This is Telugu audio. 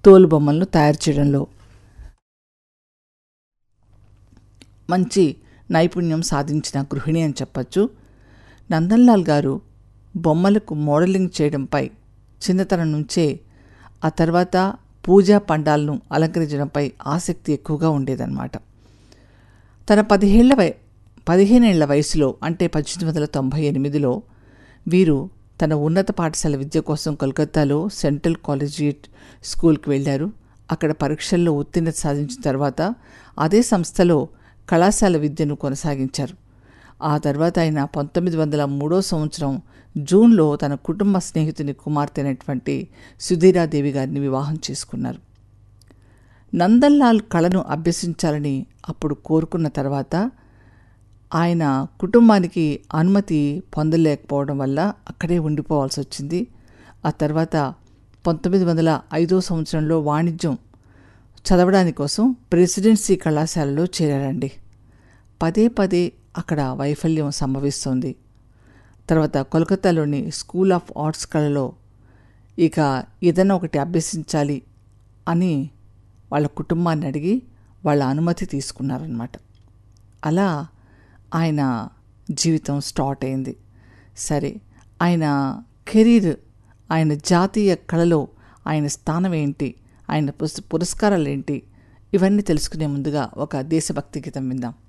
తోలుబొమ్మలను తయారు చేయడంలో మంచి నైపుణ్యం సాధించిన గృహిణి అని చెప్పచ్చు నందన్లాల్ గారు బొమ్మలకు మోడలింగ్ చేయడంపై చిన్నతనం నుంచే ఆ తర్వాత పూజా పండాలను అలంకరించడంపై ఆసక్తి ఎక్కువగా ఉండేదన్నమాట తన పదిహేళ్ల వయ పదిహేనేళ్ల వయసులో అంటే పద్దెనిమిది వందల తొంభై ఎనిమిదిలో వీరు తన ఉన్నత పాఠశాల విద్య కోసం కోల్కతాలో సెంట్రల్ కాలేజియేట్ స్కూల్కి వెళ్ళారు అక్కడ పరీక్షల్లో ఉత్తీర్ణత సాధించిన తర్వాత అదే సంస్థలో కళాశాల విద్యను కొనసాగించారు ఆ తర్వాత ఆయన పంతొమ్మిది వందల మూడో సంవత్సరం జూన్లో తన కుటుంబ స్నేహితుని కుమార్తె అయినటువంటి సుధీరాదేవి గారిని వివాహం చేసుకున్నారు నందన్లాల్ కళను అభ్యసించాలని అప్పుడు కోరుకున్న తర్వాత ఆయన కుటుంబానికి అనుమతి పొందలేకపోవడం వల్ల అక్కడే ఉండిపోవాల్సి వచ్చింది ఆ తర్వాత పంతొమ్మిది వందల ఐదో సంవత్సరంలో వాణిజ్యం చదవడానికి కోసం ప్రెసిడెన్సీ కళాశాలలో చేరారండి పదే పదే అక్కడ వైఫల్యం సంభవిస్తోంది తర్వాత కోల్కతాలోని స్కూల్ ఆఫ్ ఆర్ట్స్ కళలో ఇక ఏదైనా ఒకటి అభ్యసించాలి అని వాళ్ళ కుటుంబాన్ని అడిగి వాళ్ళ అనుమతి తీసుకున్నారనమాట అలా ఆయన జీవితం స్టార్ట్ అయింది సరే ఆయన కెరీర్ ఆయన జాతీయ కళలో ఆయన స్థానం ఏంటి ఆయన పురస్కారాలు ఏంటి ఇవన్నీ తెలుసుకునే ముందుగా ఒక దేశభక్తి గీతం విందాం